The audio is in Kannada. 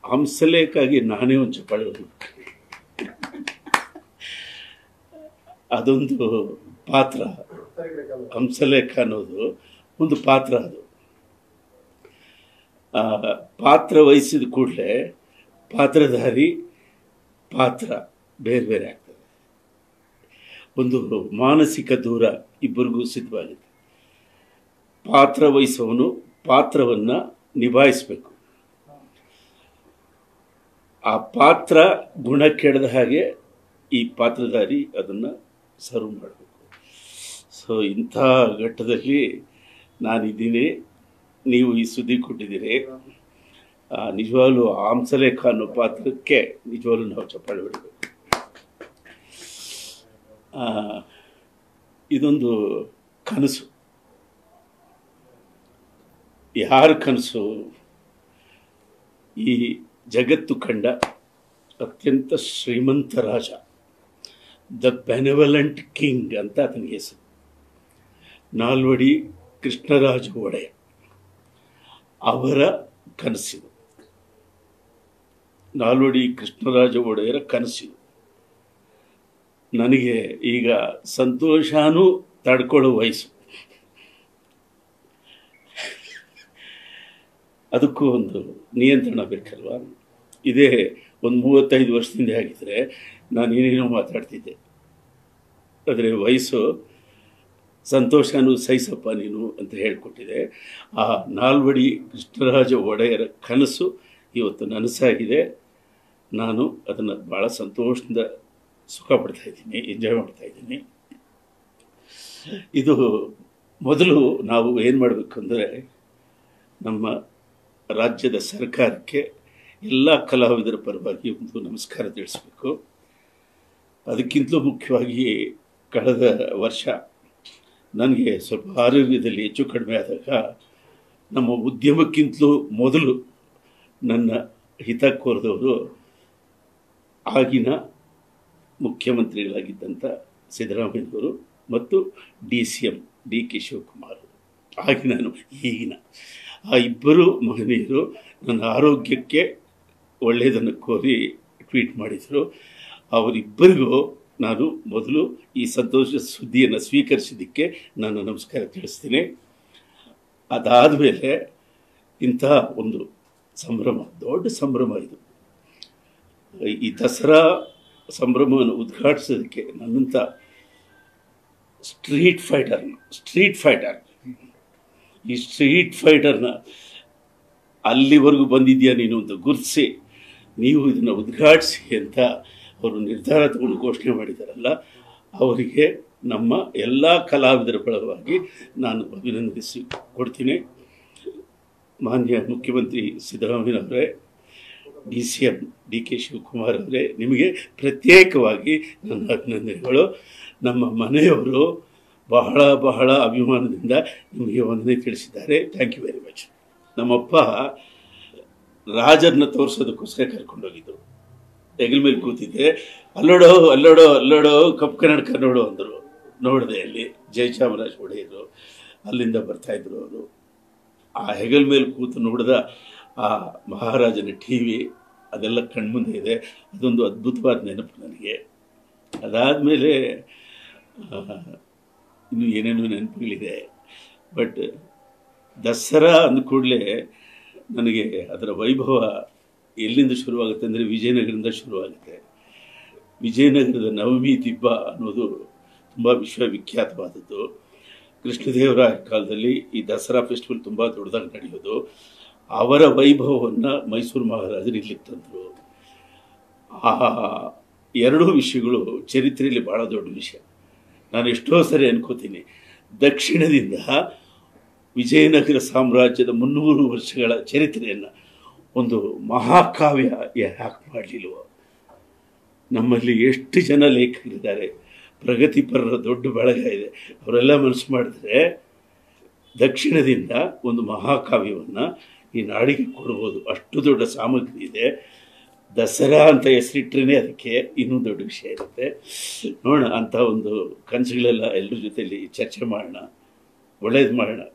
ಹಂಸಲೇಖಾಗಿ ನಾನೇ ಒಂದು ಚಪ್ಪಾಳೆ ಹೊಡೆದ್ಬಿಟ್ಟೆ. ಅದೊಂದು ಪಾತ್ರ ಹಂಸಲೇಖ ಅನ್ನೋದು ಒಂದು ಪಾತ್ರ ಅದು ಆ, ಪಾತ್ರ ವಹಿಸಿದ ಕೂಡಲೇ ಪಾತ್ರಧಾರಿ ಪಾತ್ರ ಬೇರೆ ಬೇರೆ ಆಗ್ತದೆ ಒಂದು ಮಾನಸಿಕ ದೂರ ಇಬ್ಬರಿಗೂ ಸಿದ್ಧವಾಗುತ್ತೆ ಪಾತ್ರ ವಹಿಸೋನು ಪಾತ್ರವನ್ನು ನಿಭಾಯಿಸಬೇಕು ಆ ಪಾತ್ರ ಗುಣ ಕೆಡದ ಹಾಗೆ ಈ ಪಾತ್ರಧಾರಿ ಅದನ್ನು ಸರ್ವ್ ಮಾಡಬೇಕು ಸೊ ಇಂಥ ಘಟ್ಟದಲ್ಲಿ ನಾನಿದ್ದೀನಿ ನೀವು ಈ ಸುದ್ದಿ ಕೊಟ್ಟಿದ್ದೀರಿ ಆ, ನಿಜವಾಗ್ಲೂ ಆಂಸಲೇಖ ಅನ್ನೋ ಪಾತ್ರಕ್ಕೆ ನಿಜವಾಗ್ಲೂ ನಾವು ಚಪ್ಪಾಳೆ ಹೊಡಿಬೇಕು ಆ, ಇದೊಂದು ಕನಸು ಯಾರ ಕನಸು ಈ ಜಗತ್ತು ಕಂಡ ಅತ್ಯಂತ ಶ್ರೀಮಂತ ರಾಜ ದ ಬೆನೆವಲೆಂಟ್ ಕಿಂಗ್ ಅಂತ ಆತನಿಗೆ ಹೆಸರು ನಾಲ್ವಡಿ ಕೃಷ್ಣರಾಜ ಒಡೆಯ ಅವರ ಕನಸಿದು ನಾಲ್ವಡಿ ಕೃಷ್ಣರಾಜ ಒಡೆಯರ ಕನಸಿದು ನನಗೆ ಈಗ ಸಂತೋಷನೂ ತಡ್ಕೊಳ್ಳೋ ವಯಸ್ಸು ಅದಕ್ಕೂ ಒಂದು ನಿಯಂತ್ರಣ ಬೇಕಲ್ವಾ ಇದೇ ಒಂದು ಮೂವತ್ತೈದು ವರ್ಷದಿಂದ ಆಗಿದ್ರೆ ನಾನು ಏನೇನೋ ಮಾತಾಡ್ತಿದ್ದೆ ಆದರೆ ವಯಸ್ಸು ಸಂತೋಷನೂ ಸಹಿಸಪ್ಪ ನೀನು ಅಂತ ಹೇಳಿಕೊಟ್ಟಿದೆ ಆ ನಾಲ್ವಡಿ ಕೃಷ್ಣರಾಜ ಒಡೆಯರ ಕನಸು ಇವತ್ತು ನನಸಾಗಿದೆ ನಾನು ಅದನ್ನು ಭಾಳ ಸಂತೋಷದಿಂದ ಸುಖ ಪಡ್ತಾ ಇದ್ದೀನಿ ಎಂಜಾಯ್ ಮಾಡ್ತಾ ಇದ್ದೀನಿ ಇದು ಮೊದಲು ನಾವು ಏನು ಮಾಡಬೇಕು ಅಂದರೆ ನಮ್ಮ ರಾಜ್ಯದ ಸರ್ಕಾರಕ್ಕೆ ಎಲ್ಲ ಕಲಾವಿದರ ಪರವಾಗಿ ಒಂದು ನಮಸ್ಕಾರ ತಿಳಿಸ್ಬೇಕು ಅದಕ್ಕಿಂತಲೂ ಮುಖ್ಯವಾಗಿ ಕಳೆದ ವರ್ಷ ನನಗೆ ಸ್ವಲ್ಪ ಆರೋಗ್ಯದಲ್ಲಿ ಹೆಚ್ಚು ಕಡಿಮೆ ಆದಾಗ ನಮ್ಮ ಉದ್ಯಮಕ್ಕಿಂತಲೂ ಮೊದಲು ನನ್ನ ಹಿತ ಕೋರಿದವರು ಆಗಿನ ಮುಖ್ಯಮಂತ್ರಿಗಳಾಗಿದ್ದಂಥ ಸಿದ್ದರಾಮಯ್ಯನವರು ಮತ್ತು D C M D K Shivakumar ಆಗಿನ ಈಗಿನ ಆ ಇಬ್ಬರು ಮಹನೀಯರು ನನ್ನ ಆರೋಗ್ಯಕ್ಕೆ ಒಳ್ಳೆಯದನ್ನು ಕೋರಿ ಟ್ವೀಟ್ ಮಾಡಿದರು ಅವರಿಬ್ಬರಿಗೂ ನಾನು ಮೊದಲು ಈ ಸಂತೋಷ ಸುದ್ದಿಯನ್ನು ಸ್ವೀಕರಿಸಿದ್ದಕ್ಕೆ ನಾನು ನಮಸ್ಕಾರ ತಿಳಿಸ್ತೀನಿ ಅದಾದ ಮೇಲೆ ಇಂತಹ ಒಂದು ಸಂಭ್ರಮ ದೊಡ್ಡ ಸಂಭ್ರಮ ಇದು ಈ ದಸರಾ ಸಂಭ್ರಮವನ್ನು ಉದ್ಘಾಟಿಸೋದಕ್ಕೆ ನನ್ನಂಥ ಸ್ಟ್ರೀಟ್ ಫೈಟರ್ನ ಸ್ಟ್ರೀಟ್ ಫೈಟರ್ ಈ ಸ್ಟ್ರೀಟ್ ಫೈಟರ್ನ ಅಲ್ಲಿವರೆಗೂ ಬಂದಿದೆಯಾ ನೀನು ಅಂತ ಗುರುತಿಸಿ ನೀವು ಇದನ್ನು ಉದ್ಘಾಟಿಸಿ ಅಂತ ಅವರು ನಿರ್ಧಾರ ತಗೊಂಡು ಘೋಷಣೆ ಮಾಡಿದಾರಲ್ಲ ಅವರಿಗೆ ನಮ್ಮ ಎಲ್ಲ ಕಲಾವಿದರ ಪರವಾಗಿ ನಾನು ಅಭಿನಂದಿಸಿ ಕೊಡ್ತೀನಿ ಮಾನ್ಯ ಮುಖ್ಯಮಂತ್ರಿ ಸಿದ್ದರಾಮಯ್ಯನವರೇ D C M D K Shivakumar ಅವರೇ ನಿಮಗೆ ಪ್ರತ್ಯೇಕವಾಗಿ ನನ್ನ ಅಭಿನಂದನೆಗಳು ನಮ್ಮ ಮನೆಯವರು ಬಹಳ ಬಹಳ ಅಭಿಮಾನದಿಂದ ನಿಮಗೆ ವಂದನೆ ತಿಳಿಸಿದ್ದಾರೆ ಥ್ಯಾಂಕ್ ಯು ವೆರಿ ಮಚ್ ನಮ್ಮಪ್ಪ ರಾಜರನ್ನ ತೋರಿಸೋದಕ್ಕೋಸ್ಕರ ಕರ್ಕೊಂಡೋಗಿದ್ದು ಹೆಗಲ ಮೇಲೆ ಕೂತಿದ್ದೆ ಅಲ್ಲೋಡೋ ಅಲ್ಲೋಡೋ ಅಲ್ಲೋಡೋ ಕಪ್ಪು ಕನ್ನಡಕ ನೋಡು ಅಂದರು ನೋಡಿದೆ ಅಲ್ಲಿ ಜಯಚಾಮರಾಜ ಒಡೆಯರು ಅಲ್ಲಿಂದ ಬರ್ತಾಯಿದ್ರು ಅವರು ಆ ಹೆಗಲ ಮೇಲೆ ಕೂತು ನೋಡಿದ ಆ ಮಹಾರಾಜನ ಟಿ ವಿ ಅದೆಲ್ಲ ಕಣ್ಮುಂದೆ ಇದೆ ಅದೊಂದು ಅದ್ಭುತವಾದ ನೆನಪು ನನಗೆ ಅದಾದಮೇಲೆ ಇನ್ನು ಏನೇನೋ ನೆನಪುಗಳಿದೆ ಬಟ್ ದಸರಾ ಅಂದ ಕೂಡಲೇ ನನಗೆ ಅದರ ವೈಭವ ಎಲ್ಲಿಂದ ಶುರುವಾಗುತ್ತೆ ಅಂದರೆ ವಿಜಯನಗರದಿಂದ ಶುರುವಾಗುತ್ತೆ ವಿಜಯನಗರದ ನವಮಿ ದಿಬ್ಬ ಅನ್ನೋದು ತುಂಬ ವಿಶ್ವವಿಖ್ಯಾತವಾದದ್ದು ಕೃಷ್ಣದೇವರಾಯ ಕಾಲದಲ್ಲಿ ಈ ದಸರಾ ಫೆಸ್ಟಿವಲ್ ತುಂಬ ದೊಡ್ಡದಾಗಿ ನಡೆಯೋದು ಅವರ ವೈಭವವನ್ನು ಮೈಸೂರು ಮಹಾರಾಜರು ಇಲ್ಲಿಗೆ ತಂದರು ಆ ಎರಡೂ ವಿಷಯಗಳು ಚರಿತ್ರೆಯಲ್ಲಿ ಭಾಳ ದೊಡ್ಡ ವಿಷಯ ನಾನು ಎಷ್ಟೋ ಸರಿ ಅನ್ಕೋತೀನಿ ದಕ್ಷಿಣದಿಂದ ವಿಜಯನಗರ ಸಾಮ್ರಾಜ್ಯದ ಮುನ್ನೂರು ವರ್ಷಗಳ ಚರಿತ್ರೆಯನ್ನು ಒಂದು ಮಹಾಕಾವ್ಯ ಯಾಕೆ ಮಾಡಲಿಲ್ವೋ ನಮ್ಮಲ್ಲಿ ಎಷ್ಟು ಜನ ಲೇಖಕರಿದ್ದಾರೆ ಪ್ರಗತಿಪರರ ದೊಡ್ಡ ಬಳಗ ಇದೆ ಅವರೆಲ್ಲ ಮನಸ್ಸು ಮಾಡಿದ್ರೆ ದಕ್ಷಿಣದಿಂದ ಒಂದು ಮಹಾಕಾವ್ಯವನ್ನು ಈ ನಾಡಿಗೆ ಕೊಡ್ಬೋದು ಅಷ್ಟು ದೊಡ್ಡ ಸಾಮಗ್ರಿ ಇದೆ ದಸರಾ ಅಂತ ಹೆಸರಿಟ್ರೇ ಅದಕ್ಕೆ ಇನ್ನೂ ದೊಡ್ಡ ವಿಷಯ ಇರುತ್ತೆ ನೋಡೋಣ ಅಂಥ ಒಂದು ಕನಸುಗಳೆಲ್ಲ ಎಲ್ಲರ ಜೊತೆಯಲ್ಲಿ ಚರ್ಚೆ ಮಾಡೋಣ ಒಳ್ಳೇದು ಮಾಡೋಣ